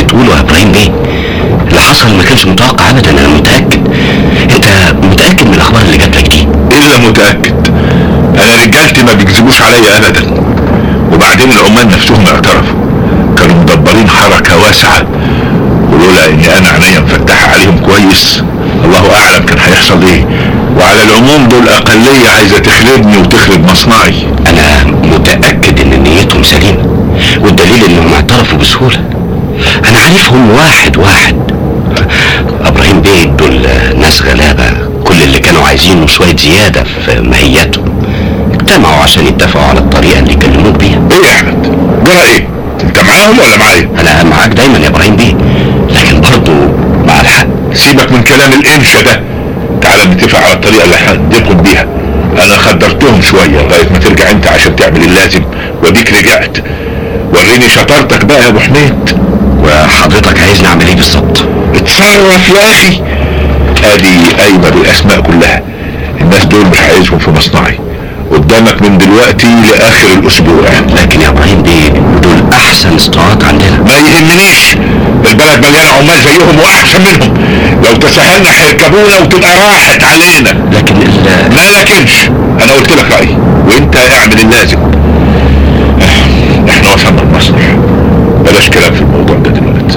بتقوله يا ابراهيم بيه اللي حصل ما كانش متوقع ابدا انا متاكد انت متاكد من الاخبار اللي جات لك دي الا متاكد انا رجالتي ما بيكذبوش عليا ابدا وبعدين العمال نفسهم اعترفوا كانوا مدبرين حركه واسعه ولولا اني انا عينيا مفتحه عليهم كويس الله اعلم كان هيحصل ايه وعلى العموم دول اقليه عايزه تخربني وتخرب مصنعي انا متاكد ان نيتهم سليمه والدليل انهم اعترفوا بسهوله انا عارفهم واحد واحد ابراهيم بيه دول ناس غلابه كل اللي كانوا عايزينه شويه زياده في ماهيتهم اجتمعوا عشان يتفقوا على الطريقه اللي يكلموك بيها ايه يا احمد جرى ايه انت معاهم ولا معايا انا معاك دايما يا ابراهيم بيه لكن برضه مع الحق سيبك من كلام الانشا ده تعال نتفق على الطريقه اللي هنديكم بيها انا خدرتهم شويه لغايه ما ترجع انت عشان تعمل اللازم واديك رجعت وريني شطارتك بقى يا ابو حميد وحضرتك عايزني اعمل ايه بالظبط اتصرف يا اخي ادي قايمه بالاسماء كلها الناس دول مش عايزهم في مصنعي قدامك من دلوقتي لاخر الاسبوع لكن يا ابراهيم بيه دول احسن اسطوات عندنا ما يهمنيش البلد مليانه عمال زيهم واحسن منهم لو تساهلنا هيركبونا وتبقى راحت علينا لكن ال ما لكنش انا قلت لك رايي وانت اعمل اللازم احنا وصلنا المصنع بلاش كلام في الموضوع ده دلوقتي